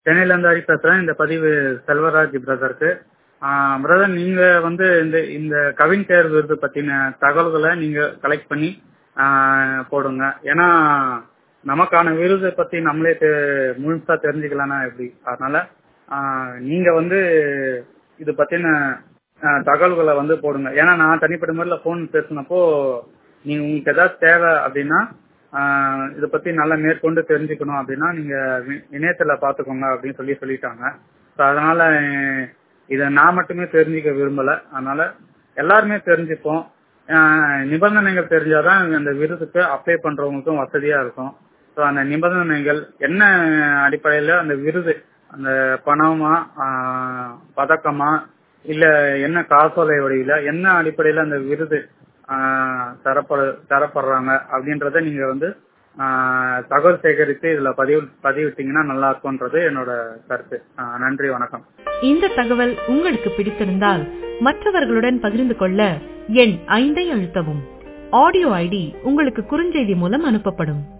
சென்னையில இருந்து ஹரி பேசுறேன் இந்த பதிவு செல்வராஜ் பிரதருக்கு பிரதர் நீங்க வந்து இந்த இந்த கவின் தேர்வு விருது பத்தின தகவல்களை நீங்க கலெக்ட் பண்ணி ஆஹ் போடுங்க ஏன்னா நமக்கான விருதை பத்தி நம்மளே தெ- முழுசா தெரிஞ்சுக்கலாம்னா எப்படி அதனால ஆஹ் நீங்க வந்து இது பத்தின ஆஹ் தகவல்களை வந்து போடுங்க ஏன்னா நான் தனிப்பட்ட முறையில் ஃபோன் பேசினப்போ நீங்க உங்களுக்கு ஏதாவது தேவை அப்படின்னா ஆஹ் இதை பத்தி நல்லா மேற்கொண்டு தெரிஞ்சுக்கணும் அப்படின்னா நீங்க வி- இணையத்துல பாத்துக்கோங்க அப்படின்னு சொல்லி சொல்லிட்டாங்க ஸோ அதனால இதை நான் மட்டுமே தெரிஞ்சுக்க விரும்பல அதனால எல்லாருமே தெரிஞ்சுப்போம் ஆஹ் நிபந்தனைகள் தெரிஞ்சாதான் அந்த விருதுக்கு அப்ளை பண்றவங்களுக்கும் வசதியா இருக்கும் ஸோ அந்த நிபந்தனைகள் என்ன அடிப்படையில அந்த விருது அந்த பணமா ஆஹ் பதக்கமா இல்ல என்ன காசோலை வடிவில என்ன அடிப்படையில அந்த விருது ஆஹ் தரப்பட தரப்படுறாங்க அப்படின்றத நீங்க வந்து ஆஹ் தகவல் சேகரித்து இதுல பதிவு பதிவிட்டீங்கன்னா நல்லா இருக்கும்ன்றது என்னோட கருத்து ஆஹ் நன்றி வணக்கம் இந்த தகவல் உங்களுக்கு பிடித்திருந்தால் மற்றவர்களுடன் பகிர்ந்து கொள்ள எண் ஐந்தை அழுத்தவும் ஆடியோ ஐடி உங்களுக்கு குறுஞ்செய்தி மூலம் அனுப்பப்படும்